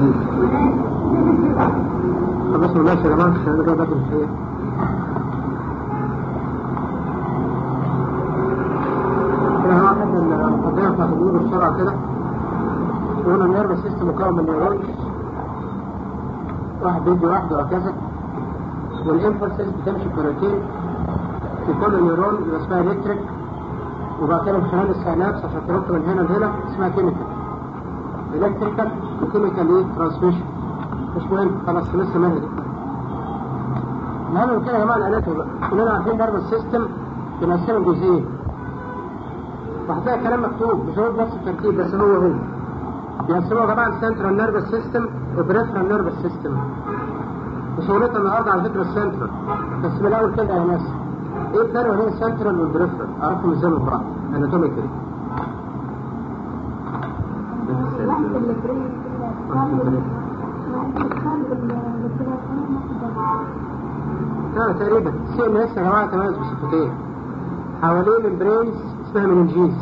خلصنا ماشي يا جماعة عشان نرجع باقي الحقيقة كده هنقعد المقدمة بتاعت الجنوب بسرعة كده وهنا النيرف سيستم مكون من نيورونز واحد بيدي واحد وهكذا والانفلسز بتمشي بطريقتين في كل نيورون يبقى اسمها الكتريك وبعد كده من خلال السينابس عشان تنط من هنا لهنا اسمها كيميكال الكتريكال وكيميكال ايه ترانسميشن مش مهم خلاص لسه مهدي المهم من كده يا جماعه الاناتومي بقى كلنا عارفين ضرب السيستم بنقسمه لجزئين وهتلاقي الكلام مكتوب مش هو نفس الترتيب بس هو هو بيقسموها يا جماعه السنترال نيرفس سيستم وبريفرال نيرفس سيستم وشغلتنا النهارده على فكره السنترال بس من الاول كده يا ناس ايه الفرق بين السنترال والبريفرال اعرفهم ازاي من بعض اناتوميكالي اه تقريبا سي ام اس يا جماعه تميز بصفتين حوالين البرينز اسمها مننجيز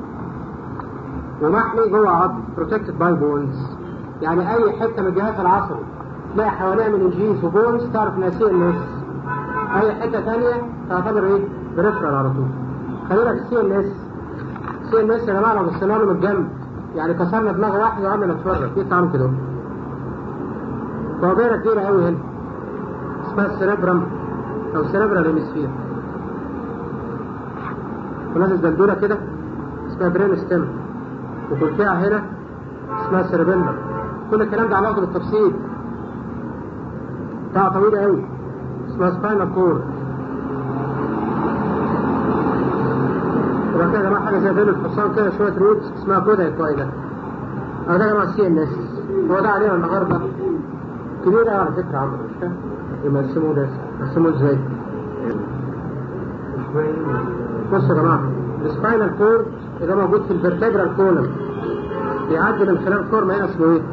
ومحمي جوه عظم بروتكتد باي بونز يعني اي حته من الجهاز العصبي تلاقي حواليها مننجيز وبونز تعرف انها سي ام اس اي حته ثانيه تعتبر ايه بريفرال على طول خلينا في السي ام اس سي ام اس يا جماعه لو بصينا له من الجنب يعني كسرنا دماغ واحد وعملنا نتفرج ايه تعمل كده طوابيره كبيره قوي هنا اسمها السيربرم او سيربرال هيمسفير ونازل دندوره كده اسمها برين ستيم وكلكعه هنا اسمها سيربيلا كل الكلام ده علاقه بالتفصيل بتاع طويله قوي اسمها سباينال كورد يبقى كده يا جماعه حاجه زي بين الحصان كده شويه روتس اسمها كودا كويدا اه ده يا جماعه سي ان اس هو ده علينا النهارده كبير قوي على فكره عمرو مش فاهم يبقى يقسموه ده يقسموه ازاي؟ بصوا يا جماعه السباينال كورد اللي موجود في الفرتبرال كولم بيعدي من خلال فورم هنا اسمه ايه؟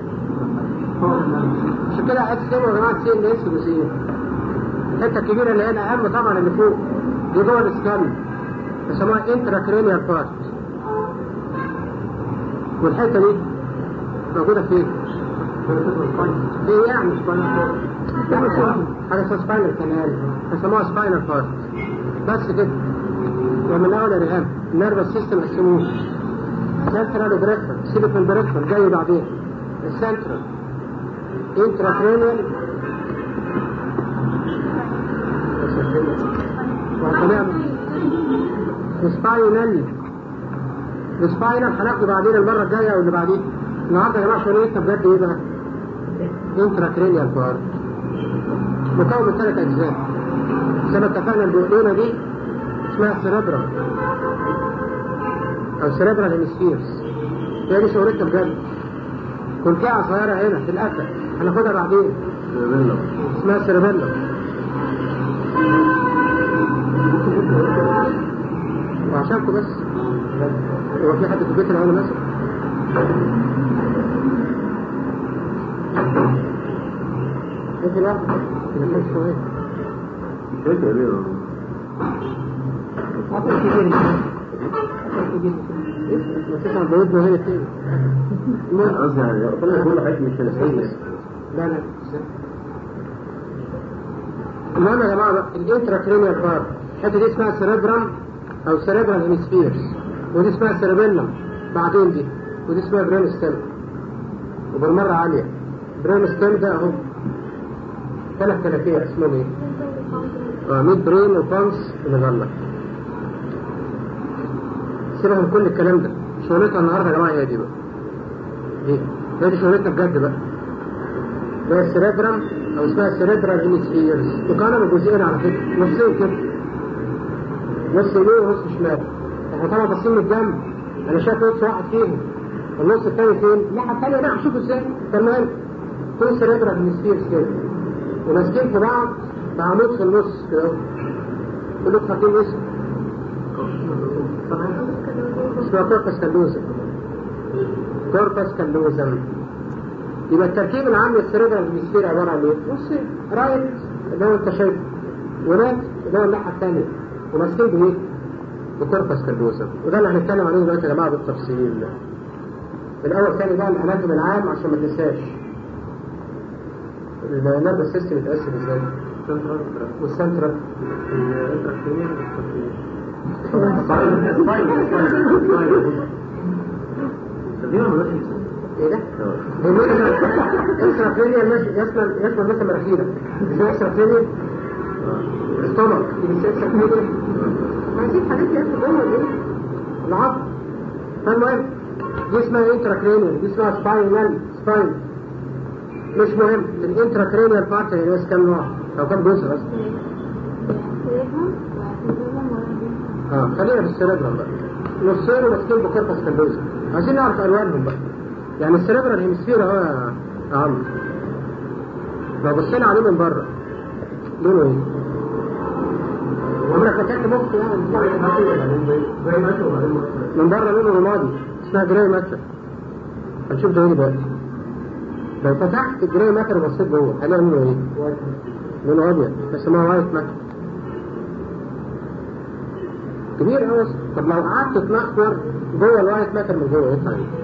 عشان كده هتقسموا يا جماعه سي ان اس جزئين الحته الكبيره اللي هنا اهم طبعا اللي فوق دي جوه السكان بيسموها انتراكرينيال بارت والحته دي موجوده فين؟ ايه يعني حاجه اسمها سباينال كانال بيسموها سباينال بارت بس كده ومن الاول يا ريهام النيرفس سيستم قسموه سنترال وبريفرال سيبك من البريفرال جاي بعدين السنترال انتراكرينيال وهنعمل سباينال السباينال هناخده بعدين المره الجايه او اللي بعدين النهارده يا جماعه شغلتنا بجد ايه بقى؟ انتراكرينيال بارت مكون من ثلاث اجزاء زي ما اتفقنا البقلونه دي اسمها سيربرال او سيربرال هيمسفيرز هي دي شغلتنا بجد كلكعه صغيره هنا في القفا هناخدها بعدين اسمها سيربيلا وعشانكم بس هو في حد في البيت الاول مثلا انت لا تنفس شويه ايه تقريبا حتى كبير ما تسمع بودنا هنا تاني قصدي يعني ربنا يقول لك مش هنسيب لا لا المهم يا جماعه بقى الانتراكرينيال بارت الحته دي اسمها سيريبرام او سيريبرال هيمسفيرز ودي اسمها سيربيلم بعدين دي ودي اسمها برين ستيم وبالمره عاليه برين ستيم ده اهو ثلاث كلاكيع اسمهم ايه؟ اه ميد برين وبانس ومغلق سيبك من كل الكلام ده شغلتنا النهارده يا جماعه هي دي بقى دي هي دي شغلتنا بجد بقى ده السيريبرام او اسمها سيريبرال هيمسفيرز وكانوا من جزئين على فكره نصين كده نص يمين ونص شمال احنا طبعا باصين من الجنب انا شايف نص واحد فيهم النص الثاني فين؟ الناحيه الثانيه نعم شوفوا ازاي تمام كل سيريبرال هيمسفيرز كده وماسكين في بعض بعمود في النص كده كلكم فاكرين اسم اسمها كوربس كالوزم كوربس كالوزم يبقى التركيب العام للسيريبرال هيمسفير عباره عن ايه؟ نصين رايت اللي هو انت شايفه ولات اللي هو الناحيه الثانيه وماسكين بايه؟ بكوربس كالوزم وده اللي هنتكلم عليه دلوقتي يا جماعه بالتفصيل الاول ثاني بقى الاناتومي العام عشان ما تنساش النيرفس سيستم يتقسم ازاي؟ والسنترال ايه ده؟ اكسترافينيال يشمل يشمل مثلا مراخيرك ازاي اكسترافينيال؟ الستومك دي اكسترافينيال عايزين حاجات يا اخي جوه دي العظم فالمهم دي اسمها انتراكرينيال دي اسمها سباينال سباين مش مهم الانتراكرينيال بارت هي ناس كام نوع او كام جزء بس اه خلينا في السيريبرال بقى نصين وماسكين بكوربس كالبوزا عايزين نعرف الوانهم بقى يعني السيريبرال هيمسفير اهو يا عم لو بصينا عليه من بره لونه ايه؟ عمرك فكرت مخ يعني من بره لونه رمادي اسمها جراي ماتر هنشوف ده ايه دلوقتي لو فتحت الجراي ماتر وبصيت جوه هلاقي لونه ايه؟ لونه ابيض اسمها وايت ماتر كبير قوي طب لو قعدت تنخور جوه الوايت ماتر من جوه يطلع ايه؟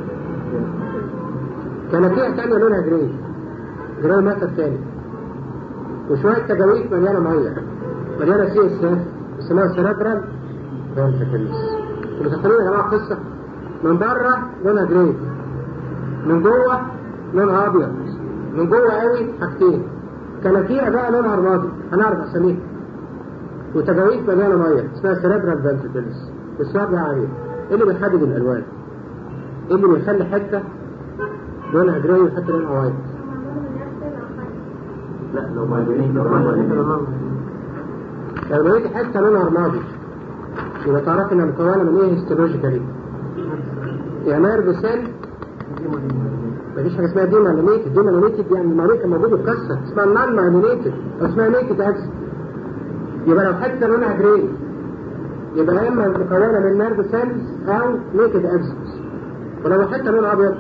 كنافيع تانية لونها جراي جراي ماتر تاني وشوية تجاويف مليانة مية مليانة سي اس اف اسمها سيريبرال فانتكلس متخيلين يا جماعة قصة من بره لونها جراي من جوه لونها ابيض من جوه قوي حاجتين كنافيع بقى لونها رمادي هنعرف اساميها وتجاويف مليانه ميه اسمها سيريبرال فانتكلس السؤال ده عليه ايه اللي بيحدد الالوان؟ ايه اللي بيخلي حته لونها جراي وحته لونها وايت؟ لا لو بعدين لو لو لقيت حته لونها رمادي يبقى تعرف انها مكونه من ايه هيستولوجيكالي؟ يا نيرف سيل مفيش حاجه اسمها ديما ليميتد ديما ليميتد يعني المريض كان موجود واتكسر اسمها نان مايلينيتد او اسمها نيكد اكسس يبقى لو حته لونها جراي يبقى يا اما مكونه من نيرف سيلز او نيكد اكسس ولو حته لونها ابيض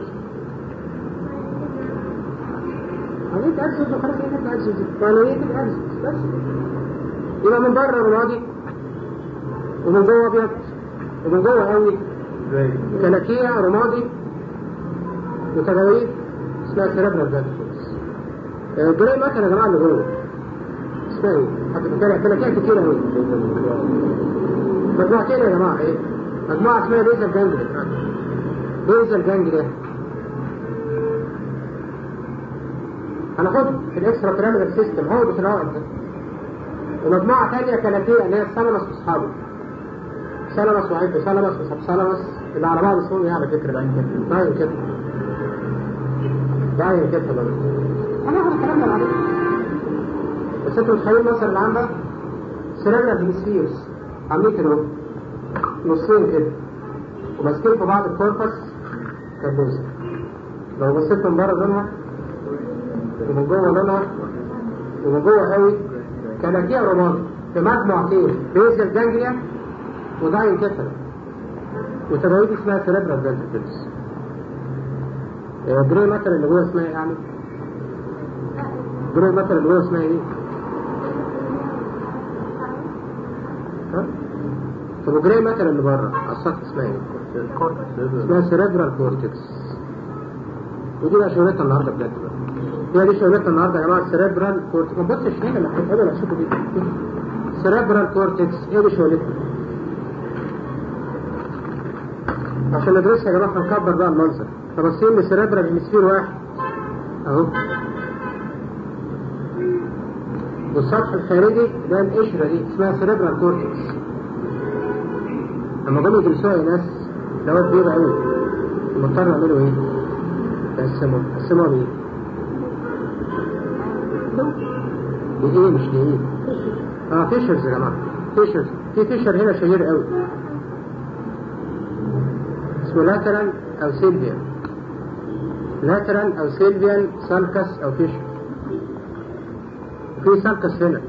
نيكد اكسس وخلاص نيكد اكسس نيكد اكسس بس يبقى من بره رمادي ومن جوه ابيض ومن جوه قوي كلاكيع رمادي وتجاويف اسمها سيربرال فانتكلس الجراي مثلا يا جماعه اللي جوه اسمها ايه؟ حتى بتابع كلاكيع كتير قوي مجموعتين يا جماعه ايه؟ مجموعه اسمها بيزل جانجليا بيزل جانجليا هناخد في الاكسترا بيراميدال سيستم هو بس العقد ده ومجموعه ثانيه كلاكيع اللي هي السلمس واصحابه سلمس وعيب سلمس وسب سلمس اللي على بعض اسمهم ايه على فكره باين كده باين كده باين كده بقى انا هاخد الكلام ده عليك بس انتوا متخيلين مصر اللي عندها سيرابيا هيمسفيرز عاملين كده اهو نصين كده وماسكين في بعض الكوربس كالبوزة لو بصيت من بره لونها ومن جوه لونها ومن جوه قوي كلاكيع رمادي في مجموعتين بيزل جانجليا وداين كتر وتجاويد اسمها سيربرال فانتكلز جري مثلا اللي جوه اسمها ايه يعني؟ جري مثلا اللي جوه اسمها ايه؟ ها؟ طب وجري مثلا اللي بره على السطح اسمها ايه؟ اسمها سيربرال كورتكس ودي بقى شغلتنا النهارده بجد بقى هي دي شغلتنا النهارده يا جماعه السيربرال كورتكس ما تبصش هنا اللي هتتقابل هتشوفوا دي سيربرال كورتكس هي دي شغلتنا عشان ندرسها يا جماعه هنكبر بقى المنظر فبصين لسيربرال هيمسفير واحد اهو والسطح الخارجي ده القشره دي اسمها سيربرال كورتكس لما جم يدرسوها يا ناس دوت كبير قوي مضطر يعملوا ايه؟ يقسموا يقسموها بايه؟ بايه مش بايه؟ اه فيشرز يا جماعه فيشرز في فيشر هنا شهير قوي اسمه لاترال او سيلفيان لاترال او سيلفيان سالكس او فيشر في سالكس هنا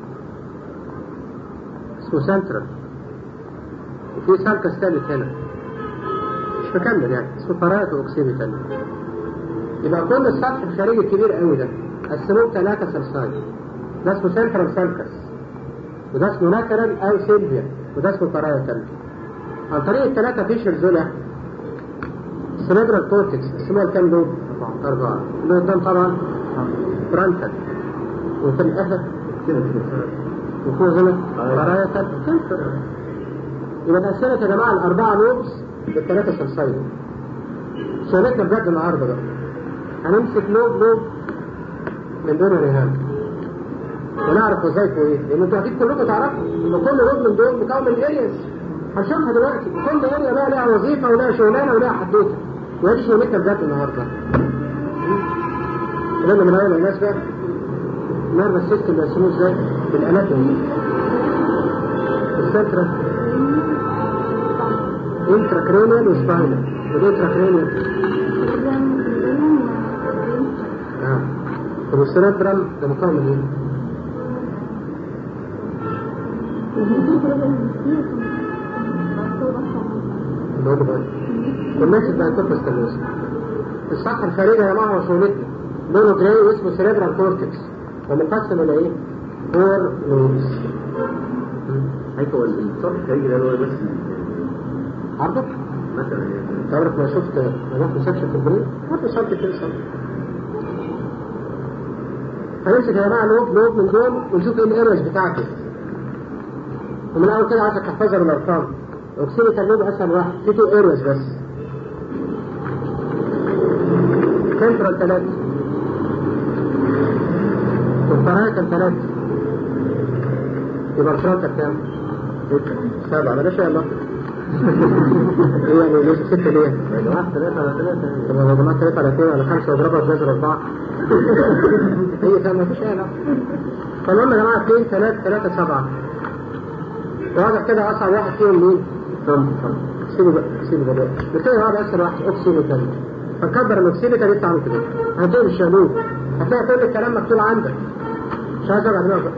اسمه سنترال وفي سالكس ثالث هنا مش مكمل يعني اسمه فرات واكسيبيتال يبقى كل السطح الخارجي الكبير قوي ده قسموه ثلاثة سلساي ده اسمه سنترال سالكس وده اسمه لاترال او سيلفيان وده اسمه بارايتال عن طريق الثلاثة فيشرز دول السيريبرال كورتكس اسمها كام دول؟ أربعة اللي قدام طبعا فرونتال وفي الأسف كده كده وفوق هنا أيوة. بارايتال سنتر يبقى اتقسمت يا جماعة الأربعة لوبس بالثلاثة سلسلة سؤالتنا بجد النهاردة بقى هنمسك لوب لوب من دون رهان ونعرف وظايفه ايه لان انتوا اكيد كلكم تعرفوا ان كل لوب من دول مكون من ارياز هنشوفها دلوقتي كل اريا بقى لها وظيفه ولها شغلانه ولها حدوته ودي شغلتنا بجد النهارده كلنا من اول الناس بقى نرفز سيستم بيقسموه ازاي بالاناتومي السنترا انتراكرينيال وسباينال والانتراكرينيال اه طب والسيريبرال ده مكون من ايه؟ اللي هو بقى والناس بقى تفرس تلوث السطح الخارجي يا جماعه هو شغلتنا لونه جراي واسمه سيريبرال كورتكس ومقسم الى ايه؟ فور لوبس حيث هو الصف هيجي ده هو بس عرضك؟ مثلا يعني تعرف ما شفت ملف سكشن في البريد؟ عرض شرط كده شرط هنمسك يا جماعه لوب لوب من دول ونشوف ايه الارياز بتاعته ومن الاول كده عايزك تحفظها بالارقام اوكسيليتال لوب اسهل واحد في تو ارياز بس سنترال ثلاثة والفرايتال ثلاثة يبقى الفرونتال كام؟ سبعة بلاش يا الله ايه يعني ليش ستة ليه؟ يا جماعة ثلاثة على ثلاثة طب يا جماعة ثلاثة على اثنين على خمسة واضربها في جذر أربعة هي كان مفيش أي علاقة فالمهم يا جماعة اثنين ثلاثة ثلاثة سبعة واضح كده أصعب واحد فيهم مين؟ سيبه بقى سيبه بقى نبتدي واحد أسهل واحد أوكسيليتال فنكبر الأوكسيليتال يطلع عامل كده هتلاقي الشالوت هتلاقي كل الكلام مكتوب عندك مش عايز أبعد دماغك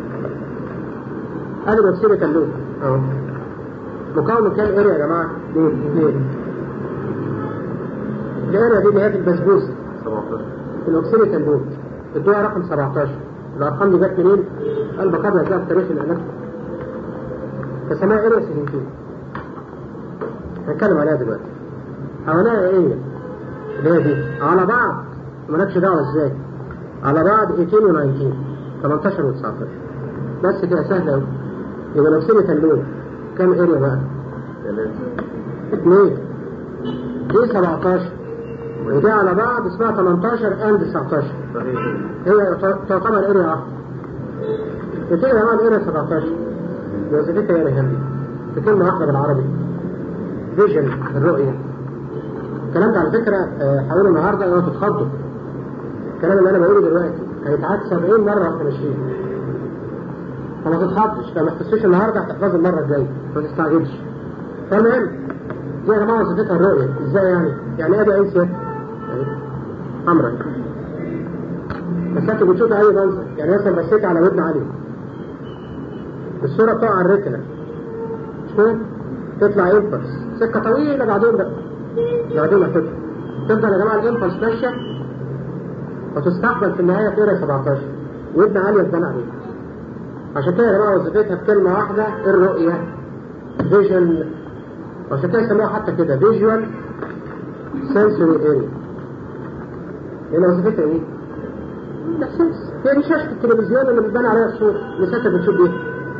ادي الأوكسيليتال لوب أهو مكون من كام اريا يا جماعة؟ اثنين الاريا دي اللي هي في البسبوسة 17 في الاوكسيليتال لوب ادوها رقم 17 الارقام دي جت منين؟ قلب قبل هتلاقيها في تاريخ الاناتومي فسماها اريا 17 هنتكلم عليها دلوقتي حواليها ايه؟ اللي هي دي على بعض مالكش دعوه ازاي على بعض 18 و 19 18 و 19 بس كده سهله قوي يبقى الاوكسيليتال لوب كام اريا بقى؟ ثلاثة اثنين دي 17 ودي على بعض اسمها 18 اند 19 صحيح هي تعتبر اريا واحده بتيجي يا جماعه الاريا 17 وظيفتها ايه يا في كلمه واحده بالعربي فيجن الرؤيه الكلام ده على فكره آه، حاولوا النهارده ان انتوا تتخضوا الكلام اللي انا بقوله دلوقتي هيتعاد 70 مره واحنا ماشيين فما تتخضش لو ما تحسوش النهارده هتحفظوا المره الجايه ما تستعجلش فالمهم دي يا جماعه وظيفتها الرؤيه ازاي يعني؟ يعني ادي عين سيادة اهي حمراء بس انت بتشوف اي منظر يعني مثلا بصيت على ودن علي الصوره بتقع على الركنه مش كده؟ تطلع امبلس سكه طويله بعدين بقى بعدين هتطلع تفضل يا جماعه الامبلس ماشيه وتستقبل في النهايه في اريا 17 ودن عاليه تبان عليها عشان كده يا جماعه وظيفتها في كلمه واحده الرؤيه فيجن عشان كده يسموها حتى كده فيجوال سنسوري اريا لان وظيفتها ايه؟ الاحساس هي دي شاشه التلفزيون اللي بتبان عليها الصوره اللي ساعتها بتشوف بيها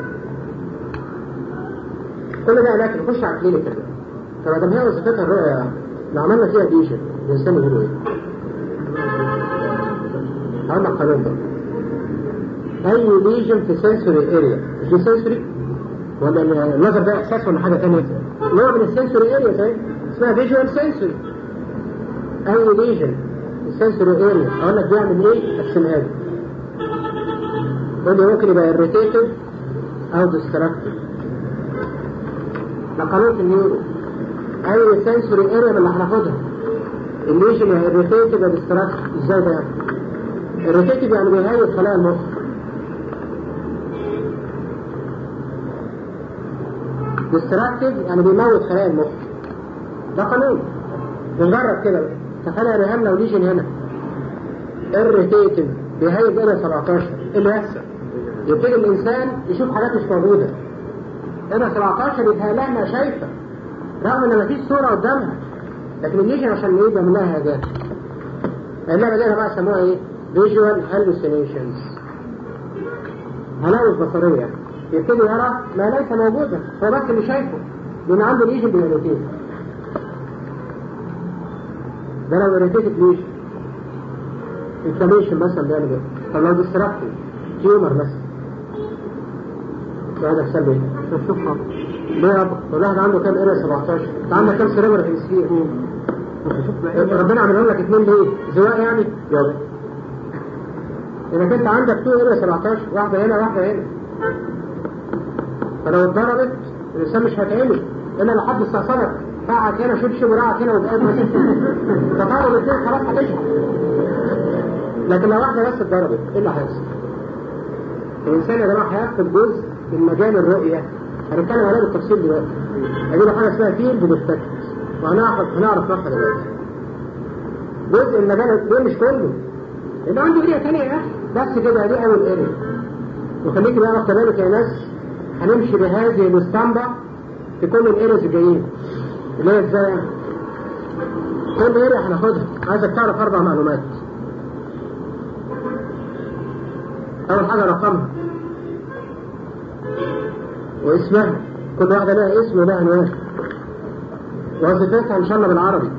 كل ده علاج نخش على الكلينيكال بقى طب ادام هي وظيفتها الرؤيه لو عملنا فيها ديشن الانسان يقولوا ايه؟ هقول لك قانون بقى اي ليجن في سنسوري اريا مش دي سنسوري ولا النظر ده احساس ولا حاجه ثانيه نوع من السنسوري اريا زي اسمها فيجوال سنسوري اي ليجن السنسوري اريا اقول لك بيعمل ايه اقسمها لي قول لي ممكن يبقى irritative او destructive ده قانون في النيورو اي سنسوري اريا من اللي هناخدها الليجن يا irritative يا destructive ازاي ده يعني irritative يعني بيهيئ خلايا المخ ديستراكتيف يعني بيموت خلايا المخ ده قانون بنجرب كده بقى تخيل يا ريهام لو ليجن هنا irritative بيهيئ الى 17 ايه اللي يحصل؟ يبتدي الانسان يشوف حاجات مش موجوده الى 17 يتهيأ لها انها شايفه رغم ان مفيش صوره قدامها لكن الليجن عشان ايه بيعمل لها هجات اللعبه دي يا جماعه يسموها ايه؟ فيجوال هالوسينيشنز هلاوس بصرية يبتدي يرى ما ليس موجودا هو بس اللي شايفه لأن عنده ليجن بيريتيت ده لو irritated ليجن انفلاميشن مثلا بيعمل ايه؟ طب لو ديستراكتيف تيومر مثلا ده يحصل له ايه؟ ليه يا رب؟ الواحد عنده كام اريا 17 انت عندك كام سيريبر هيمسفير ربنا عملهم لك اثنين ليه؟ زواء يعني؟ يلا انك انت عندك تو اريا 17 واحده هنا واحده هنا فلو اتضربت الانسان مش هيتعمل الا لو حد استعصبك فقعك هنا شبشب ورقعك هنا وبقيت ماشي تضرب الاثنين خلاص هتشحن لكن لو واحده بس اتضربت ايه اللي هيحصل؟ الانسان يا جماعه هيفقد جزء من مجال الرؤيه هنتكلم عليه بالتفصيل دلوقتي هجيب حاجه اسمها فيلد ديفكت وهنعرف هنعرف نفسها دلوقتي جزء من مجال ليه مش كله اللي عنده اريا ثانيه يا اخي بس كده دي اول اريا وخليكي بقى واخده بالك يا ناس هنمشي بهذه الاسطمبه في كل الارياز الجايين اللي هي ازاي يعني؟ كل اريا هناخدها عايزك تعرف اربع معلومات اول حاجه رقمها واسمها كل واحده لها اسم ولها عنوان وظيفتها ان شاء الله بالعربي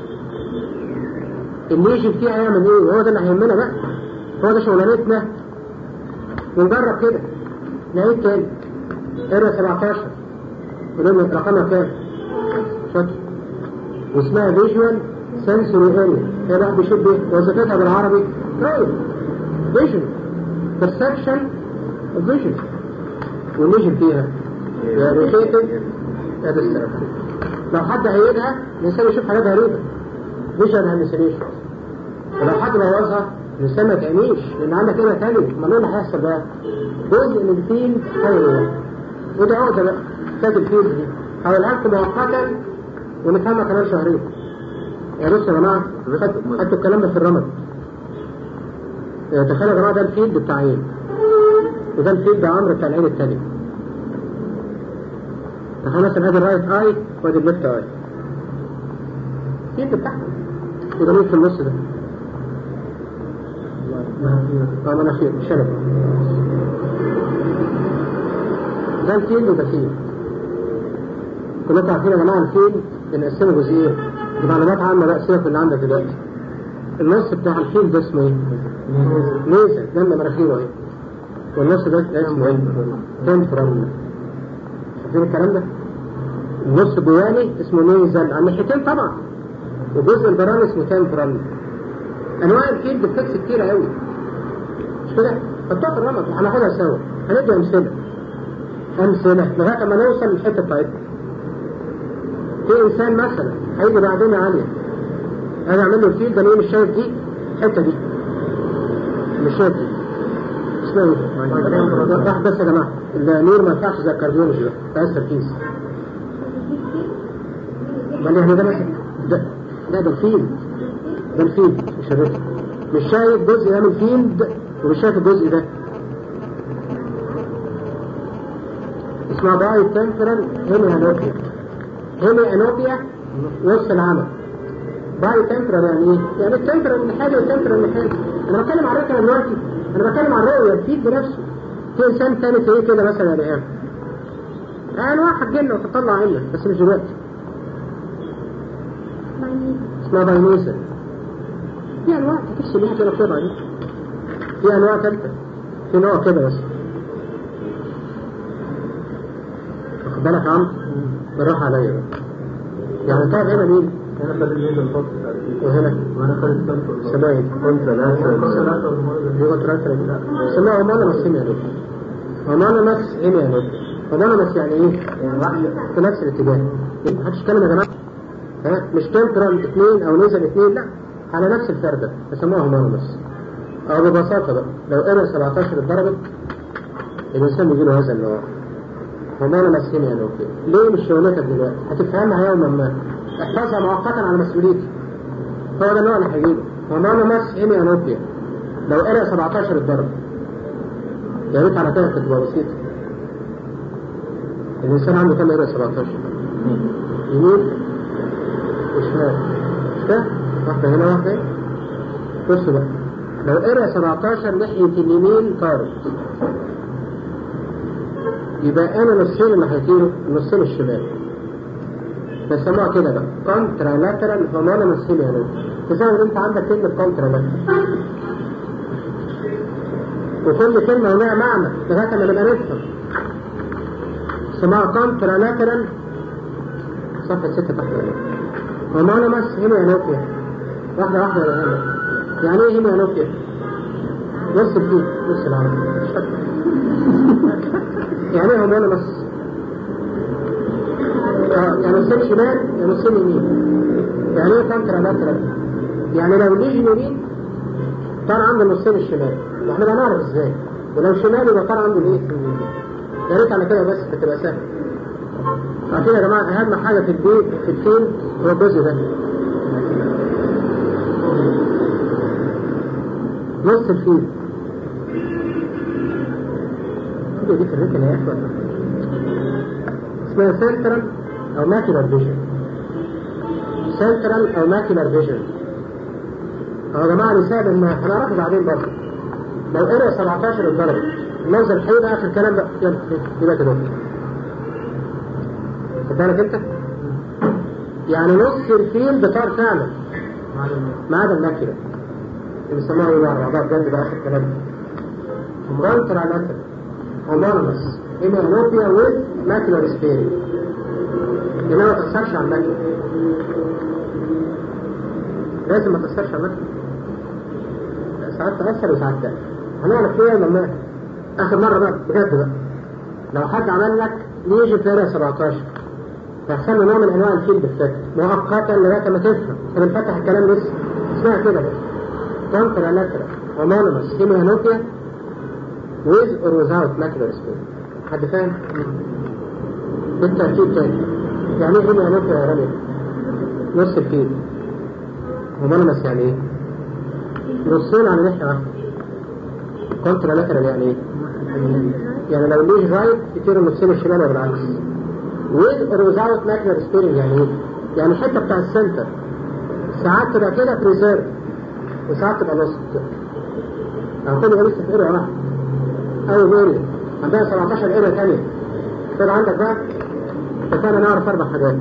الليجن فيها يعمل ايه وهو ده اللي هيهمنا بقى هو ده شغلانتنا ونجرب كده نعيد تاني اريا 17 ولما رقمها كام؟ شكل واسمها فيجوال سنسوري اريا هي بقى بيشوف ايه؟ وظيفتها بالعربي رؤية فيجن perception of vision والليجن فيها irritated abstract لو حد هيدها الانسان يشوف حاجات غريبه فيجن هالوسينيشن ولو حد بوظها الانسان ما تعميش لان عندك هنا تاني امال ايه اللي هيحصل بقى؟ جزء من الفيل هيروح وده عقده بقى فات الفيل دي هقولها لكم مؤقتا ونفهمها كمان شهرين يا بصوا يا جماعه خدتوا الكلام ده في الرمد تخيلوا يا جماعه ده الفيلد بتاع عين وده الفيلد عمرو بتاع العين التانية تخيل مثلا ادي الرايت اي وادي الليفت اي الفيلد بتاعهم وده مين في النص ده؟ اه مناخير شنب ده الفيلد وده فيلد كلكم عارفين يا جماعه الفيلد بنقسمه جزئين دي معلومات عامه بقى سيبك من اللي عندك دلوقتي النص بتاع الفيلد ده اسمه ايه؟ نيزل جنب مناخيره اهي والنص ده اسمه ايه؟ تمبرال شايفين الكلام ده؟ النص جواني اسمه نيزل على الناحيتين طبعا وجزء البراني اسمه تمبرال انواع الفيلد بتكس كتيرة قوي مش كده؟ حطوها في الرمز هناخدها سوا هندي امثله امثله لغايه ما نوصل للحته بتاعتنا في انسان مثلا هيجي بعدين عاليه انا اعمل له الفيل ده ليه مش شايف دي الحته دي مش شايف دي اسمها ايه؟ راح بس يا جماعه النور ما ينفعش زي الكارديولوجي ده عايز تركيز بل يعني ده مثلا ده ده ده الفيل ده الفيل مش الرجل مش شايف جزء ده من الفيلد ومش شايف الجزء ده اسمها باي تمبرال هيمي انوبيا هيمي انوبيا نص العمل باي تمبرال يعني ايه؟ يعني التمبرال من حاجه والتمبرال من حاجه انا بتكلم عن الرؤيه دلوقتي انا بتكلم عن الرؤيه الفيد بنفسه في انسان ثاني تلاقيه كده مثلا يا ريان انواع هتجيلنا وتطلع عنا بس مش دلوقتي اسمها باينيزا في انواع تفصل ليها كده بسرعه دي في انواع ثالثه في نوع كده بس واخد بالك يا عم بالراحه عليا بقى يعني طيب هنا مين؟ هنا خد الميزة الفصل وهنا وانا خد السنتر اسمها ايه؟ كنت ثلاثة لغه ثلاثه اسمها هومانوماس هيميانوس هومانوماس هيميانوس هومانوماس يعني ايه؟ في نفس الاتجاه محدش يتكلم يا جماعه ها مش تمبرال اثنين او نزل اثنين لا على نفس الفردة بيسموها هومانوماس او ببساطة بقى لو ارى 17 اتضربت الانسان بيجي له هذا النوع هومانوماس هيميانوكي ليه مش شغلتك دلوقتي هتفهمها يوما ما احفظها مؤقتا على مسؤوليتي هو ده النوع اللي هيجيله هومانوماس هيميانوكي لو ارى 17 اتضرب يا ريت على كده تبقى بسيطة الانسان عنده كام ارى 17 يمين وشمال مش كده؟ واحدة هنا واحدة هنا بصوا بقى لو اريا 17 ناحية اليمين طارد يبقى انا نصين اللي هيطيروا النصين الشمال بيسموها كده بقى كونترا لاترال هومونيمس هيميانوت تزود انت عندك كلمة كونترا لاترال وكل كلمة ولها معنى لغاية ما نبقى نفهم اسمها كونترا لاترال صفحة ستة تحت هومونيمس هيميانوتيا واحدة واحدة يا هلا يعني ايه هيميانوتيا؟ نص الفيل نص العربي يعني ايه هومونيمس؟ يعني نصين شمال يعني نصين يمين يعني ايه كونترا لاترال؟ يعني لو ليجي يمين كان عنده النصين الشمال واحنا بقى نعرف ازاي ولو شمال يبقى كان عنده الايه يا ريت على كده بس بتبقى سهل عشان يا جماعه اهم حاجه في البيت في الفيل هو الجزء ده نص الفيل كده دي في الريتم يا اخوان اسمها سنترال او ماكيولار فيجن سنترال او ماكيولار فيجن يا جماعه مثال ان هنعرفه بعدين برضه لو قرأ 17 اتضرب المنظر هيبقى اخر الكلام ده يلا يبقى كده خد بالك انت يعني نص الفيل بطار فعلا ما عدا الماكينه اللي بيسموها ايه بقى بعضها بجد ده اخر كلام كونترا لاتر هومونيمس هيميانوبيا ويز ماكيولار سبيري انما ما تاثرش على الماكينه لازم ما تاثرش على الماكينه ساعات تاثر وساعات لا هنعرف ليه لما اخر مره بقى بجد بقى لو حد عمل لك ليجي في 17 تحصل له نوع من انواع الفيل بالفكر مؤقتا لغايه ما تفهم فبنفتح الكلام لسه اسمها كده بس كونترا لاترال هومونيمس هيميانوبيا with or without macular space حد فاهم؟ بالترتيب تاني يعني ايه هيميانوبيا يا رامي؟ نص الفيل هومونيمس يعني ايه؟ نصين على ناحيه واحده كونترا لاترال يعني ايه؟ يعني لو ليش رايت يطير النصين الشمال وبالعكس with or without macular sparing يعني ايه؟ يعني الحته بتاع السنتر ساعات تبقى كده بريزيرف وساعات تبقى نص يعني كل ده لسه في اريا واحده اول اريا عندنا 17 اريا ثانيه طلع عندك بقى اتفقنا نعرف اربع حاجات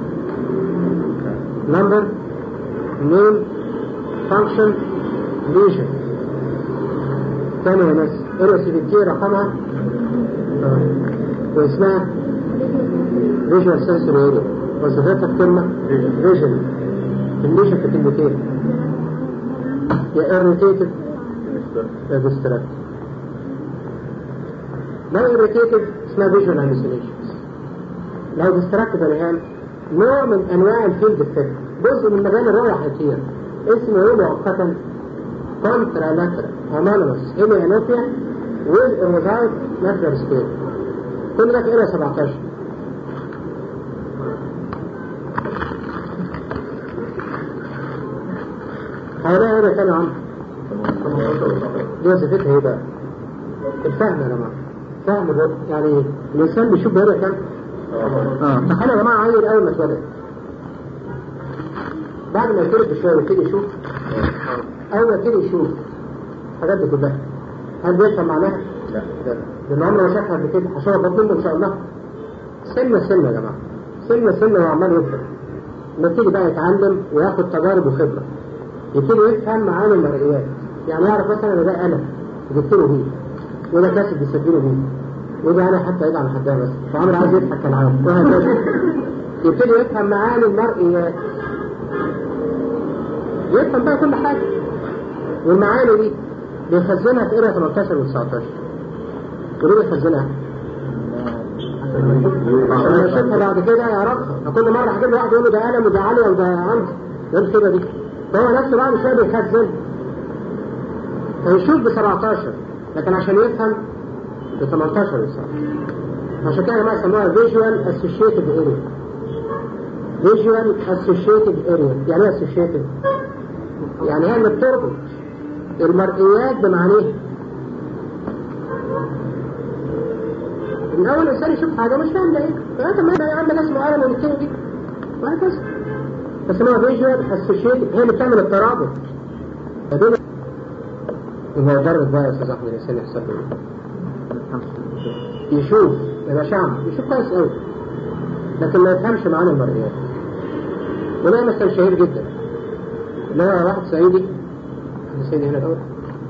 نمبر نيم فانكشن ليجن ثاني يا ناس اريا سي في رقمها واسمها فيجوال سنسوري اريا وصفتها في كلمه فيجن الليجن في كلمتين يا irritated يا distracted لو irritated اسمها visual hallucinations لو distracted يا ريهان نوع من انواع الفيلد افكت جزء من مجال الرؤية هيطير اسمه ايه مؤقتا contralateral homonymous hemianopia with or without lateral sphere كل ده في اريا 17 هؤلاء هنا كانوا عم دي وظيفتها ايه بقى؟ الفهم يا جماعه فهم الرب يعني الانسان بيشوف بهنا كام؟ اه تخيل يا جماعه عيل اول ما اتولد بعد ما يتولد بشويه ويبتدي يشوف اول ما يبتدي يشوف الحاجات دي كلها هل بيفهم معناها؟ لا لان عمره ما شافها قبل كده عشان بطلنا ان شاء الله سنه سنه يا جماعه سنه سنه وعمال يفهم نبتدي بقى يتعلم وياخد تجارب وخبره يبتدي يفهم معاني المرئيات يعني يعرف مثلا ان ده قلم يكتبه بيه وده كاسب بيسجله بيه وده انا حتى يدعم حدها بس فعمر عايز يضحك كالعادة وهكذا يبتدي يفهم معاني المرئيات يفهم بقى كل حاجة والمعاني دي بيخزنها في قراءة 18 و 19 وليه بيخزنها؟ عشان يشوفها بعد كده يعرفها كل مرة هجيب واحد يقول له ده قلم وده علي وده عمرو يقول كده دي فهو نفسه بعد شوية بيخزن فيشوف ب 17 لكن عشان يفهم ب 18 يصاب عشان كده ما يسموها فيجوال اسوشيتد اريا فيجوال اسوشيتد اريا يعني ايه اسوشيتد؟ يعني هي اللي بتربط المرئيات بمعانيها الأول الإنسان يشوف حاجة مش فاهم ده إيه فأنت ما يا عم ناس معينة من الكلمة دي وهكذا بس ما فيجوال اسوشيتد هي اللي بتعمل الترابط يبقى يجرب بقى يا استاذ احمد الانسان يحصل له ايه يشوف يبقى شعب يشوف كويس قوي لكن ما يفهمش معانا المرئيات وده مثل شهير جدا اللي هو واحد صعيدي حد صعيدي هنا الاول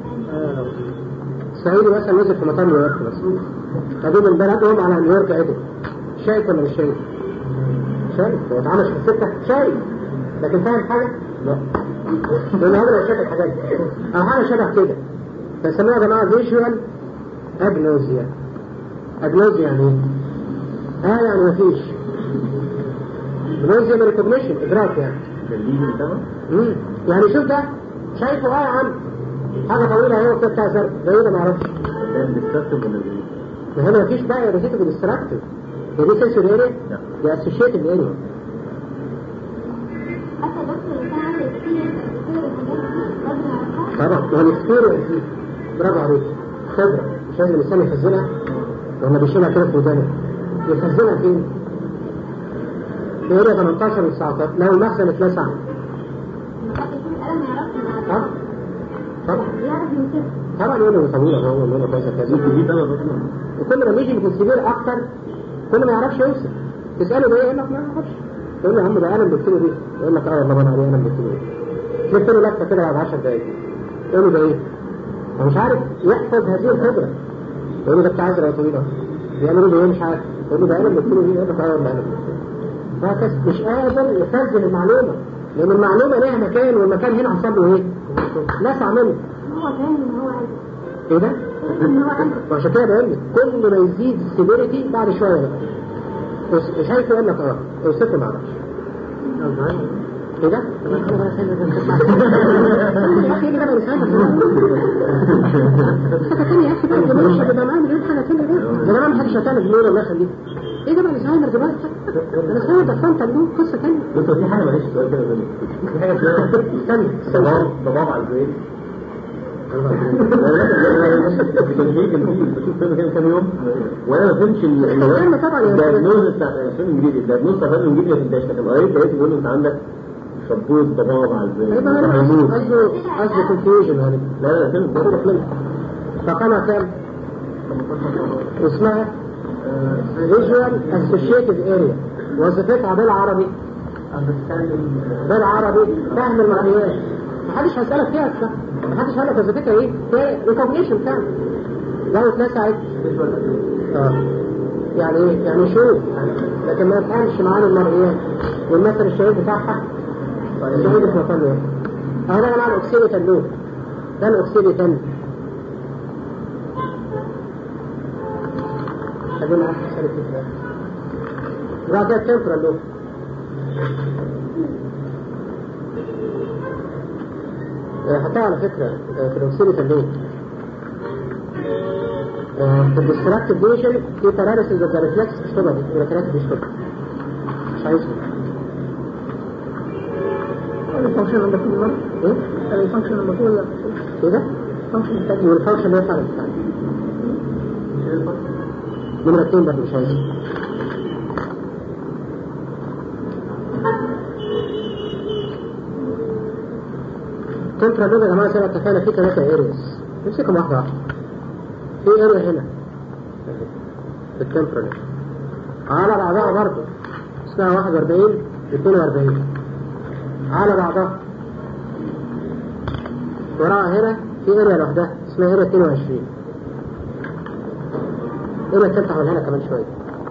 صعيدي مثلا نزل في مطار نيويورك بس قديم البلد وهم على نيويورك عدل شايف ولا مش شايف؟ شايف هو اتعمل في السكة شايف لكن فاهم حاجة؟ لا لأن عمره ما شاف الحاجات دي أو حاجة شبه كده فسموها يا جماعة فيجوال أجنوزيا أجنوزيا يعني إيه؟ آه يعني مفيش أجنوزيا من ريكوجنيشن إدراك يعني الليجن ده مم. يعني شوف ده شايفه اه يا عم حاجة طويلة اهي وبتاع بتاع زرق ده ايه ده معرفش ده ديستركتيف ولا ايه؟ ما هنا مفيش بقى ريزيتيف ديستراكتيف هي دي سنسوري اريا لا. دي اسوشيتد اريا حتى الدكتور اللي كان عامل اكسبيرينس قبل كده الحاجات دي برضه نعرفها طبعا هو الاكسبيرينس برافو عليك خبرة مش لازم الانسان يخزنها ولا بيشيلها كده في ودانه يخزنها فين؟ في اريا 18 و 19 لو المخزن اتلسع حتى يكون القلم ما يعرفش اه طبعا يعرف من كده طبعا يقول له طويلة هو يقول له كذا كذا دي ده بس وكل ما يجي يكون كبير اكتر كل ما يعرفش يوصل تساله ده ايه يقول لك ما يعرفش تقول له يا عم ده قلم بكتبه دي يقول لك اه والله انا عليه قلم بكتبه دي جبت له لفه كده بعد 10 دقايق تقول له ده ايه؟ هو مش عارف يحفظ هذه الخبره يقول له ده بتاع ازرق طويله بيعملوا له ايه مش عارف يقول له ده قلم بكتبه دي يقول لك اه والله قلم بكتبه وهكذا مش قادر يخزن المعلومه لان المعلومه ليها مكان والمكان هنا حصل له ايه؟ لسع منه هو فاهم ان هو عايز ايه ده؟ ان هو عايز وعشان كده بقول لك كل ما يزيد السيفيريتي بعد شويه بقى بس شايف يقول لك اه الست ما اعرفش ايه ده؟ يا اخي ايه ده بقى حاجه ثانيه يا اخي بقى ده مش هتبقى معايا مليون حاجه ثانيه ده يا جماعه ما حدش هتعمل بلون الله يخليك ايه ده بقى الزهايمر دلوقتي الزهايمر ده فانتا له قصه ثانيه بس في حاجه معلش سؤال كده غريب. في حاجه اسمها استنى استنى ضباب ضباب على البيت كان في كان في بشوف فيلم كده كام يوم وانا ما فهمتش ال الفيلم طبعا يا الدايجنوز بتاع الفيلم الانجليزي الدايجنوز بتاع الفيلم الانجليزي في الداش لكن قريت لقيت بيقول له انت عندك شبوط ضباب على البيت هيبقى انت انا هيموت قصده قصده كونفيوجن يعني لا لا فيلم بقول فيلم رقمها كام؟ اسمها فيجوال اسوشيتد اريا وظيفتها بالعربي بالعربي فهم المعلومات محدش هيسألك فيها اصلا محدش هيقول لك وظيفتها ايه؟ هي ريكوجنيشن كام؟ لو اتلسعت اه يعني ايه؟ يعني شوف لكن ما يفهمش معانا المرئيات والمثل الشهير بتاعها الشهير في مكان ايه؟ اهو ده يا جماعه الاكسيدي تنلوه ده الاكسيدي تنلوه خلينا نعرف نسألك ازاي بعد كده التمبرال لوب حطها على فكرة آه، في الأوكسيلي اللوب في الديستراكتيف ديشن في باراليسيس ذا ريفلكس مش طبعا دي الركنات مش طبعا مش عايزها الفانكشن لما تكون مرة ايه؟ الفانكشن لما تكون ايه ده؟ الفانكشن الثاني والفانكشن ده يفعل بتاعي نمرة اتنين برضه مش عايزها تنترا لوب يا جماعة زي ما اتفقنا في ثلاثة ارياز نمسكهم واحدة واحدة في اريا هنا في التمبرا لوب على بعضها برضه اسمها 41 42 على بعضها وراها هنا في اريا لوحدها اسمها اريا 22 اريا التالتة هقولها لك كمان شوية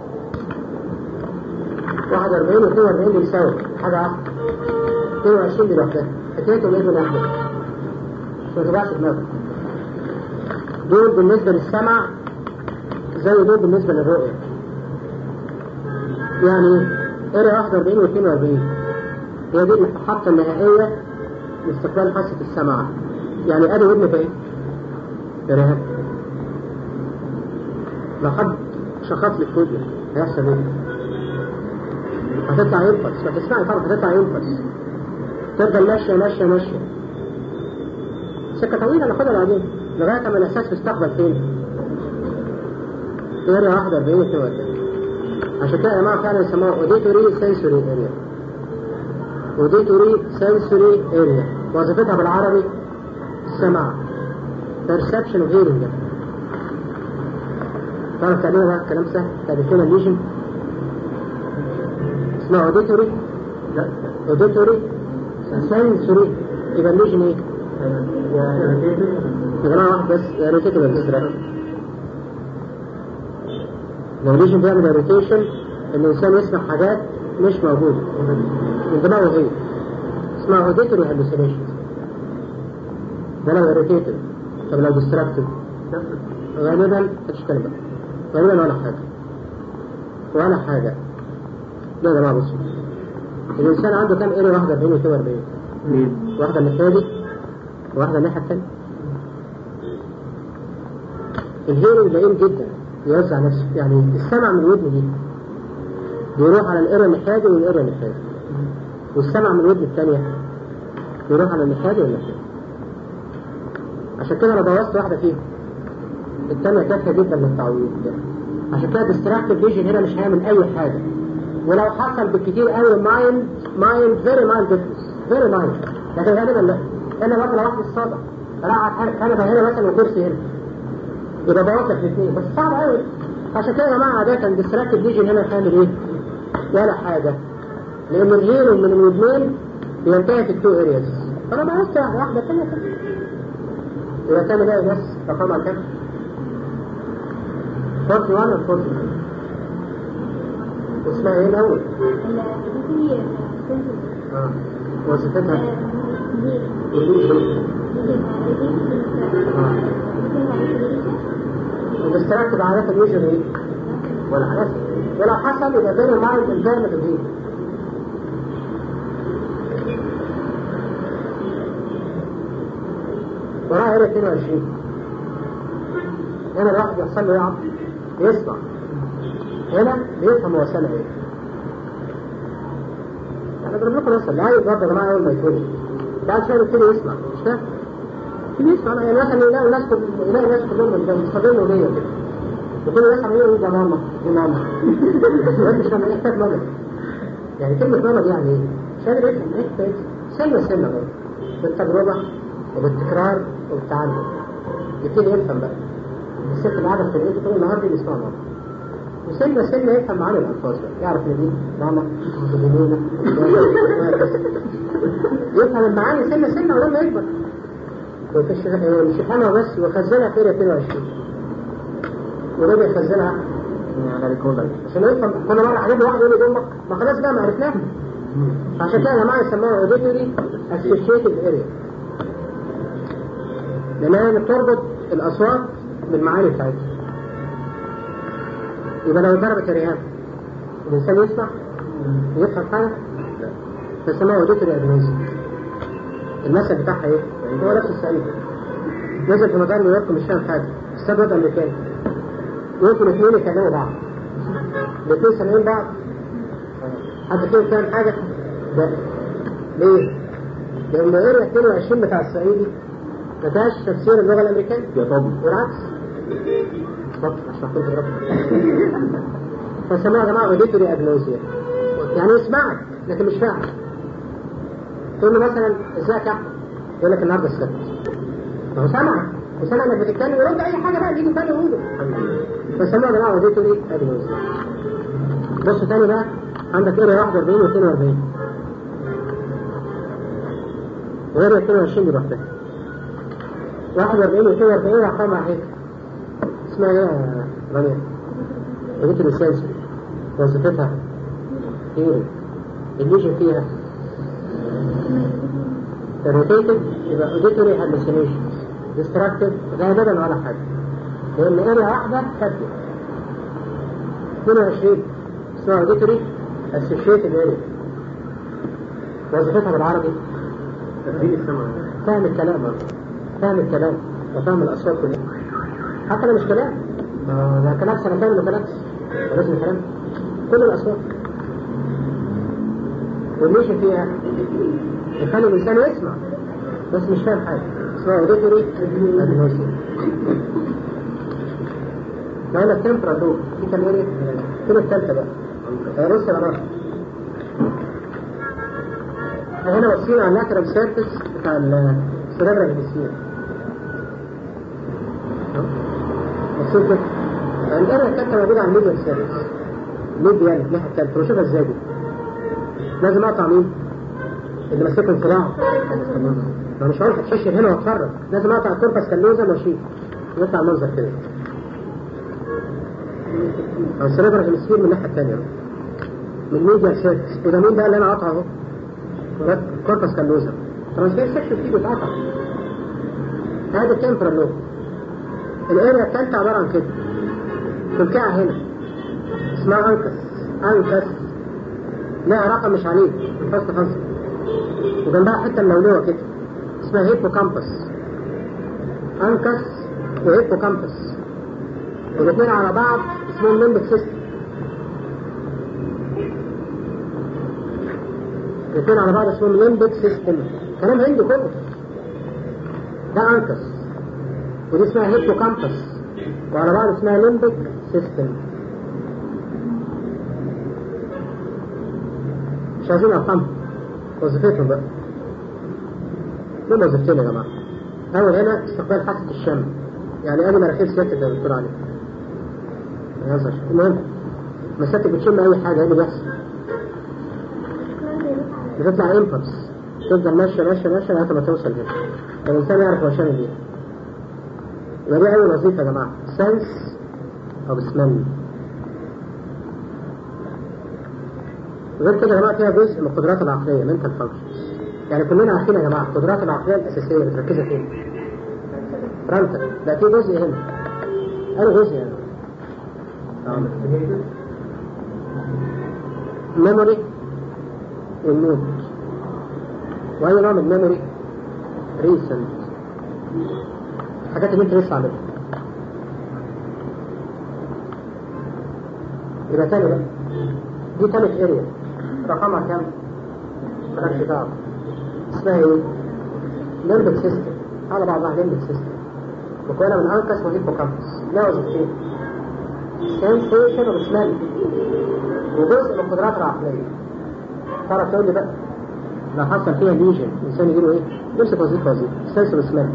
41 و 42 دول سوا حاجة واحدة 22 دي لوحدها حكايتهم ايه لوحدها ما تبقاش دماغك دول بالنسبة للسمع زي دول بالنسبة للرؤية يعني اريا 41 و 42 هي دي المحطة النهائية لاستقبال حاسة السمع يعني ادي ودنك ايه؟ ارهاب لو حد شخص لك في ودنك هيحصل ايه؟ هتطلع ينفس ما تسمعي طبعا هتطلع ينفس تفضل ماشية ماشية ماشية سكة طويلة ناخدها بعدين لغاية ما الإحساس بيستقبل فين؟ في اريا واحدة 40 و 42 عشان كده يا جماعة فعلا يسموها اوديتوري سنسوري اريا اوديتوري سنسوري اريا وظيفتها بالعربي السمع perception of hearing ده تعرف تعملها بقى الكلام سهل تعرفين الليجن اسمها auditory لا auditory sensory يبقى الليجن ايه؟ يا جماعة واحد بس يا روتيتر ولا ديستراكت لو الليجن بيعمل روتيشن ان الانسان يسمع حاجات مش موجودة من دماغه هي اسمها auditory hallucinations ده لو روتيتر طب لو ديستراكتد غالبا هتشتغل بقى غالبا ولا حاجة ولا حاجة لا يا جماعة بصوا الإنسان عنده كام إيري واحدة 40 و 42 مين؟ واحدة الناحية دي وواحدة الناحية التانية الهيرنج ضئيل جدا يوزع نفسه يعني السمع من الودن دي بيروح على الإيرة الناحية دي والإيرة الناحية دي والسمع من الودن التانية بيروح على الناحية دي والناحية دي عشان كده أنا بوظت واحدة فيهم التانية تافهة جدا للتعويض ده عشان كده ديستراكتيف فيجن هنا مش هيعمل أي حاجة ولو حصل بالكتير قوي مايند مايند فيري مايند ديفرنس فيري مايند لكن غالبا لا الا مثلا واحد الصدى راح كنبه هنا مثلا وكرسي هنا يبقى بوظف الاثنين بس صعب قوي عشان كده يا جماعه عاده ديستراكتيف فيجن هنا هيعمل ايه؟ ولا حاجه لان الهيرو من الودنين بينتهي في التو ارياز فانا بوظت واحده واحده الثانيه كده يبقى تعمل ايه بس رقمها كام؟ 41 ولا 40 اسمها ايه الاول؟ اه وظيفتها الاستراكتيف عادة اليوجن ايه؟ ولا حاجة ولو حصل يبقى بين المايند الفيرمت الهيل وراها هنا 22 هنا الواحد يحصل له يعب يسمع هنا بيفهم هو سامع ايه انا بضرب لكم مثل لا يتوضى يا جماعه اول ما يتولد بعد شويه يبتدي يسمع مش فاهم يبتدي يسمع يعني مثلا يلاقي الناس كل يلاقي الناس كلهم بيستخدموا نيه كده وكل الناس عمالين يقولوا ده ماما دي ماما وانت مش فاهم ايه حكايه ماما يعني كلمه ماما دي يعني ايه؟ مش قادر يفهم ايه حكايه سنه سنه برضه بالتجربه وبالتكرار وبالتعلم يبتدي يفهم بقى الست اللي قاعده في البيت طول النهار دي بيسمع ماما وسنة سنة يفهم معاني الألفاظ يعرف ان دي ماما جميلة يفهم المعاني سنة سنة ولما يكبر مش يفهمها بس ويخزنها في 22 وليه بيخزنها؟ على ريكوردر عشان يفهم كل مرة حبيبي واحد يقول لي امك ما خلاص بقى ما عرفناها عشان كده يا جماعة يسموها اوديتوري اسوشيتد اريا لأنها بتربط الأصوات بالمعاني بتاعتها يبقى لو ضربت الرياض الإنسان يسمع يفهم حاجة فسموها اوديتوري ادميزم المثل بتاعها ايه؟ هو نفس السعيد نزل في مطار نيويورك مش فاهم حاجة استبعد أمريكاني يمكن اثنين يكلموا بعض الاثنين سامعين بعض حد فيهم فاهم حاجة؟ لا ليه؟ لأن اريا 22 بتاع الصعيدي ما فيهاش تفسير اللغة الأمريكية يا طب والعكس اتفضل اشرح لكم ربنا فسموها يا جماعه اوديتوري اجنوزيا يعني يسمعك لكن مش فاهم تقول له مثلا ازيك يا احمد يقول لك النهارده السبت ما هو سامعك وسامع انك بتتكلم يرد اي حاجه بقى يجي في باله يقوله فسموها يا جماعه اوديتوري اجنوزيا بص تاني بقى عندك اريا 41 و 42 واريا 22 دي لوحدها 41 و 42 رقمها هيك اسمها ايه يا رانيا؟ قضية السنسوري وظيفتها ايه؟ الليجن فيها الروتيتد يبقى اوديتوري هالوسينيشن ديستراكتيف غالبا ولا حاجة لأن اريا واحدة كافية 22 اسمها اوديتوري اسوشيتد اريا وظيفتها بالعربي تسجيل السمع فاهم الكلام برضه. فاهم الكلام وفاهم الأصوات كلها حتى لو مش كلام ما ده كلام سنتين ولا ثلاث لازم كلام كل الأصوات والليش فيها يخلي الإنسان يسمع بس مش فاهم حاجة اسمها اوديتوري ادينوسيا ما هنا التمبرا دول دي كان ايه؟ كده الثالثة بقى هي بص يا جماعة هنا واصلين على اللاترال سيرفيس بتاع السيربرال هيمسفير بصير كده الاريا الثالثه موجوده على الميديا سيرفيس ميديا يعني الناحيه الثالثه بشوفها ازاي دي لازم اقطع مين؟ اللي ماسكه الصراع ما مش هقول هتحشر هنا واتفرج لازم اقطع الكوربس كاللوزا واشيل يطلع المنظر كده او السيرفر هيمسفير من الناحيه الثانيه من ميديا سيرفيس وده مين بقى اللي انا قاطعه اهو ده كوربس كاللوزا ترانسفير سكشن فيه بيتقطع هذا التمبرال لوب الاريا الثالثه عباره عن كده تلكعة هنا اسمها انكس انكس لها رقم مش عليه من حسن حظي وجنبها حته ملولوه كده اسمها هيبو كامبس انكس وهيبو كامبس والاثنين على بعض اسمهم ليمبك سيستم الاثنين على بعض اسمهم ليمبك سيستم كلام هندي كله ده انكس ودي اسمها هيبو كامبس وعلى بعض اسمها ليمبك سيستم مش عايزين ارقام وظيفتهم بقى دول وظيفتين يا جماعه اول هنا استقبال حاسه الشم يعني ادي مناخير سيادتك يا دكتور علي ما يهزرش المهم مساتك بتشم اي حاجه ايه اللي بيحصل بتطلع امبلس تفضل ماشيه ماشيه ماشيه لغايه ما توصل هنا الانسان يعرف هو شامل ايه يبقى دي اول وظيفه يا جماعه سنس او سمل غير كده يا جماعه فيها جزء من القدرات العقليه mental functions يعني كلنا عارفين يا جماعه القدرات العقليه الاساسيه بتركز فين؟ فرنسا لا في جزء هنا انا جزء هنا ميموري والنوت واي نوع من الميموري ريسنت الحاجات اللي انت لسه عاملها يبقى تاني بقى دي تالت اريا رقمها كام؟ مالكش دعوة اسمها ايه؟ ليمبك سيستم على بعضها ليمبك سيستم مكونة من انكس وهيبوكامبس لها وظيفتين سنسيشن وسمال وجزء من القدرات العقلية تعرف تقول لي بقى لو حصل فيها ليجن الانسان يجيله ايه؟ يمسك وظيفة وظيفة سنس وسمال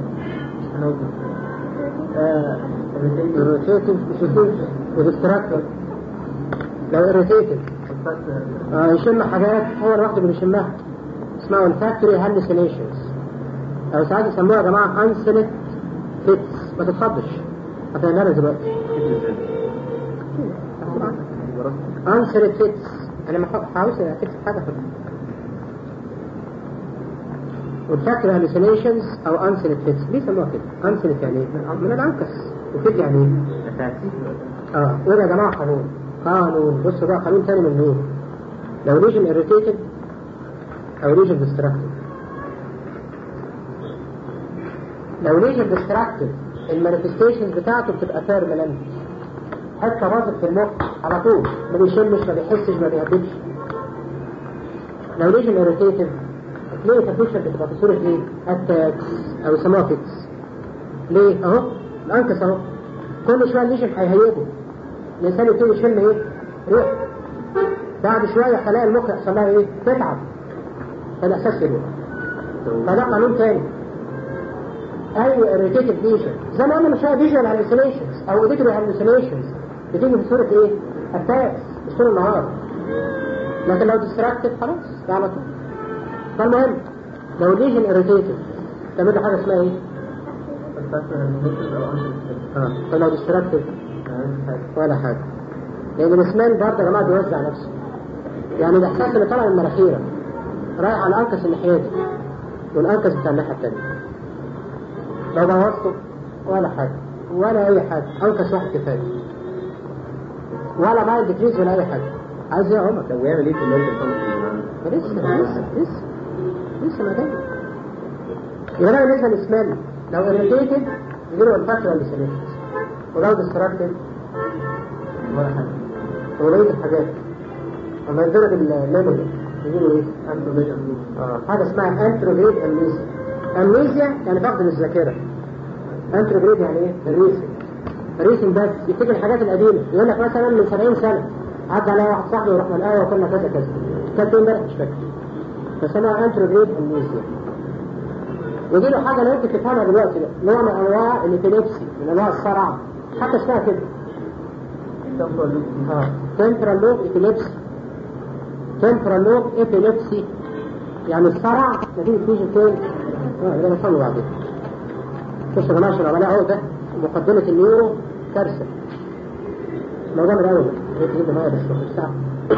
irritating وديستراكتور لو irritating آه يشم حاجات هو لوحده اللي بيشمها اسمها olfactory hallucinations او ساعات يسموها يا جماعه انسلت فيتس ما تتخضش هفهمها لك دلوقتي انسلت فيتس انا ما حاولت اكتب حاجه في والفاكتور هالوسينيشنز او انسلت فيتس ليه سموها كده؟ انسلت يعني ايه؟ من الانكس وفيت يعني ايه؟ اه وده يا جماعه قانون قانون بصوا بقى قانون تاني من نور لو ريجن اريتيتد او ريجن ديستراكتيف لو ريجن ديستراكتيف المانيفستيشنز بتاعته بتبقى بيرمننت حتى باظت في المخ على طول ما بيشمش ما بيحسش ما بيهبطش لو ريجن اريتيتد ليه التفريشة بتبقى في صورة ايه؟ اتاكس او يسموها فيكس ليه؟ اهو الانكس اهو كل شوية الليجن هيهيبه الانسان يبتدي يشم ايه؟ ريح بعد شوية خلايا المخ يحصل لها ايه؟ تتعب فالاحساس يروح فده قانون تاني اي irritated ليجن زي ما قلنا من شوية فيجوال hallucinations او auditory hallucinations بتيجي في صورة ايه؟ اتاكس مش طول النهار لكن لو ديستراكتد خلاص ده على طول فالمهم لو ليجن اريتيتد تعمل له حاجه اسمها ايه؟ اه فلو ديستراكتد ولا حاجه لان الاسمان برضه يا جماعه بيوزع نفسه يعني الاحساس اللي طالع من مناخيرك رايح على الانكس الناحيه دي والانكس بتاع الناحيه الثانيه لو بوظته ولا حاجه ولا اي حاجه انكس واحد كفايه ولا مايل ديكريز ولا اي حاجه عايز ايه يا عمر؟ طب ويعمل ايه في المنتل فانكشن لسه لسه لسه لسه ما جاي يبقى انا بالنسبه للسمال لو اريتيتد يجيله الفاكتور هالوسينيشنز ولو ديستراكتد ولا حاجه وبقيه الحاجات لما يتضرب الميموري يجيله ايه؟ انتروفيجن اه حاجه اسمها انتروجريد امنيزيا امنيزيا يعني فقد للذاكره انتروجريد يعني ايه؟ الريسنج الريسنج بس يفتكر الحاجات القديمه يقول لك مثلا من 70 سنه عدى عليا واحد صاحبي ورحنا القهوه وكنا كذا كذا كانت امبارح مش فاكر فسموها انتروجريد امنيزيا ودي له حاجه لا يمكن تفهمها دلوقتي بقى نوع من انواع الابيليبسي من انواع الصرع حتى اسمها كده اه تمبرال لوب ابيليبسي تمبرال لوب ابيليبسي يعني الصرع نتيجه فيجن فين؟ اه ده نفهمه بعدين بصوا يا جماعه عشان العملاء اهو ده مقدمه النيورو كارثه الموضوع من الاول بقى جيب معايا بس في ساعه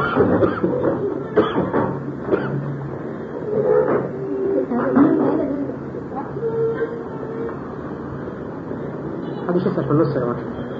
حد يشوفها في النص يا جماعه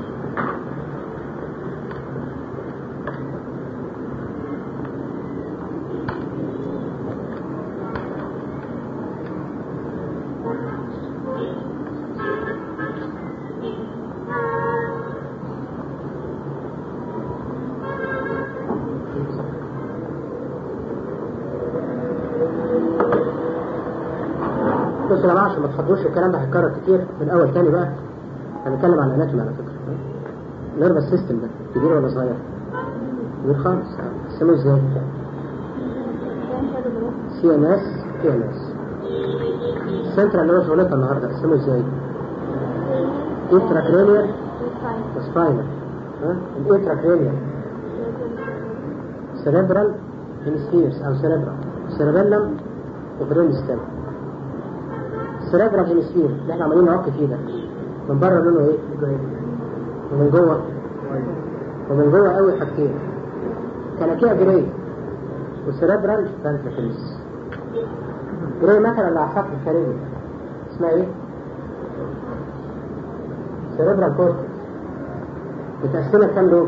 بصوا يا جماعه عشان ما تخضوش الكلام ده هيتكرر كتير من الاول تاني بقى هنتكلم عن الاناتومي على فكره النيرفس سيستم ده كبير ولا صغير؟ كبير خالص اسمه ازاي؟ سي ان اس تي ان اس السنترال اللي هو شغلتها النهارده اسمه ازاي؟ انتراكرينيال وسباينال ها؟ الانتراكرينيال سيريبرال هيمسفيرز او سيريبرال سيريبيلم وبرين ستيم السيريبرال هيمسفير اللي احنا عمالين نعك فيه ده من بره لونه ايه؟ ومن جوه ومن جوه قوي حاجتين كلاكيع جراي والسيريبرال فانتركلز جراي مثلا الاعصاب الخارجي اسمها ايه؟ سيريبرال كورتكس متقسمه كام لوب؟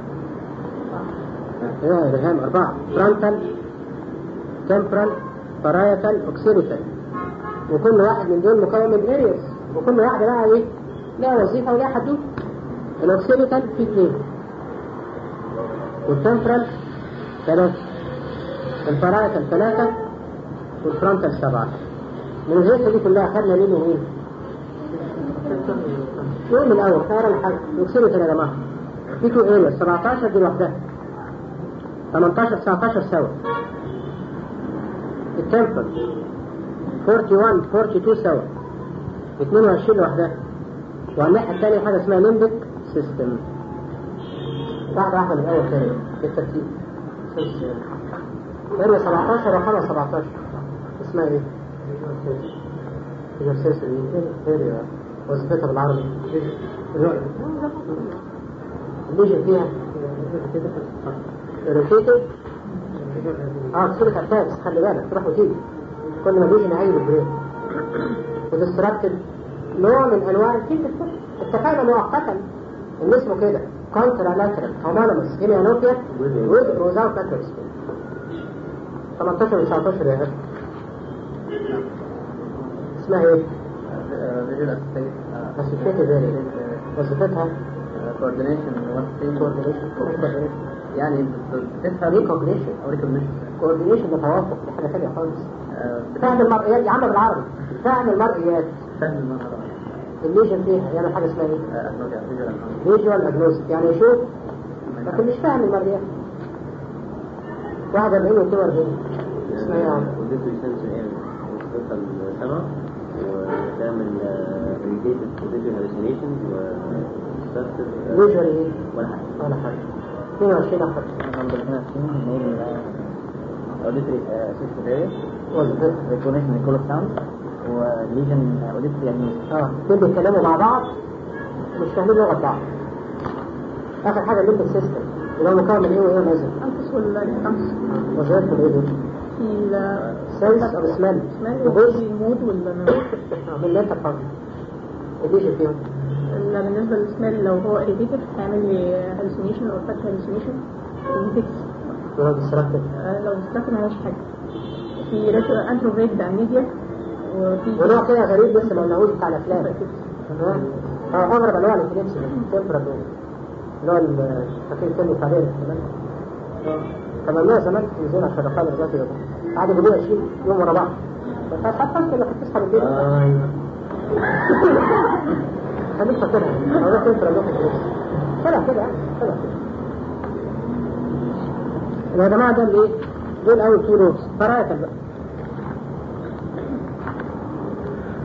ايه يا ريهام اربعه فرونتال تمبرال بارايتال اوكسيليتال وكل واحد من دول مكون من ارياس وكل واحده بقى ايه؟ لها وظيفه ولها حدود الاوكسيليتال في اثنين والتمبرال ثلاثه البارايتال ثلاثه والفرونتال سبعه من الهيئه دي كلها خدنا مين ومين؟ يوم من الاول خير الحل الاوكسيليتال يا جماعه في تو ارياس 17 دي لوحدها 18 19 سوا التمبرال 41 42 سوا 22 لوحدها وعلى الناحية الثانية حاجة اسمها ليمبك سيستم واحدة واحدة من الأول تاني بالترتيب ارمي 17 وخمس 17 اسمها ايه؟ فيجر سيستم ايه؟ وظيفتها بالعربي الليجن فيها روتيتد اه تصير اتاكس خلي بالك تروح وتيجي كل ما بيجي نهاية البرين وديستراكتد نوع من انواع الكيد اتفقنا مؤقتا ان اسمه كده كونترا لاترال هومونيمس هيميانوبيا وذ وزاوت لاترال 18 و 19 يا اخي اسمها ايه؟ اسوشيتد ذلك وظيفتها coordination كوردينيشن يعني بتفهم ريكوجنيشن او ريكوجنيشن كوردينيشن ده توافق دي حاجه ثانيه خالص فهم المرئيات يا عم بالعربي فهم المرئيات فهم المهارات الليجن فيها يعمل حاجه اسمها ايه؟ فيجوال اجنوستيك يعني يشوف لكن مش فاهم المرئيات 41 و 42 اسمها ايه يا عم؟ وديته يسنسور يعني وصلت السما وتعمل ريليتد فيجوال هالوسينيشنز و فيجوال ايه؟ ولا حاجه ولا حاجه 22 اخر اوديتري سيستم اريا وظيفتها ريكونيشن لكل ساوند وليجن اوديتري يعني اه دول بيتكلموا مع بعض مش فاهمين لغه بعض اخر حاجه الليمبك سيستم اللي هو مكون من ايه وايه ونازل الأنفس والأنفس وظيفتهم ايه دول؟ في ال سنس او سمال اسمها وفي المود والمنوط من اللي انت فاهم الليجن فيهم لا بالنسبة للسمال لو هو irritated هيعمل لي hallucination أو fact hallucination الانتكس ولو ديستراكتد لو ديستراكت ما عملش حاجة في ريترو انتروفيت بأمنيديا وفي ونوع كده غريب لسه ما قلناهوش بتاع الافلام تمام اه اغرب انواع الابيليبسي تمبرا دول اللي هو ال- فاكر الفيلم بتاع ليلى زمان تمناه زمان في زين عشان الرقابه دلوقتي ده قعدوا يجيبوه 20 يوم ورا بعض بس هتحصل انك تصحى بالليل ايوه خليك فاكرها هو ده تمبرا دول طلع كده يعني، طلع كده يا جماعه ده الايه؟ دول اول تو لوبس فرايتل بقى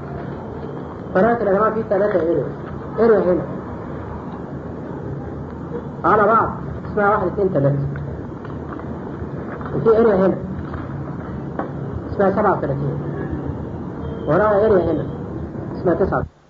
فلكن يا جماعة في ثلاثة اريا اريا هنا على بعض اسمها واحد اثنين ثلاثة وفي اريا هنا اسمها 37 وراها اريا هنا اسمها 9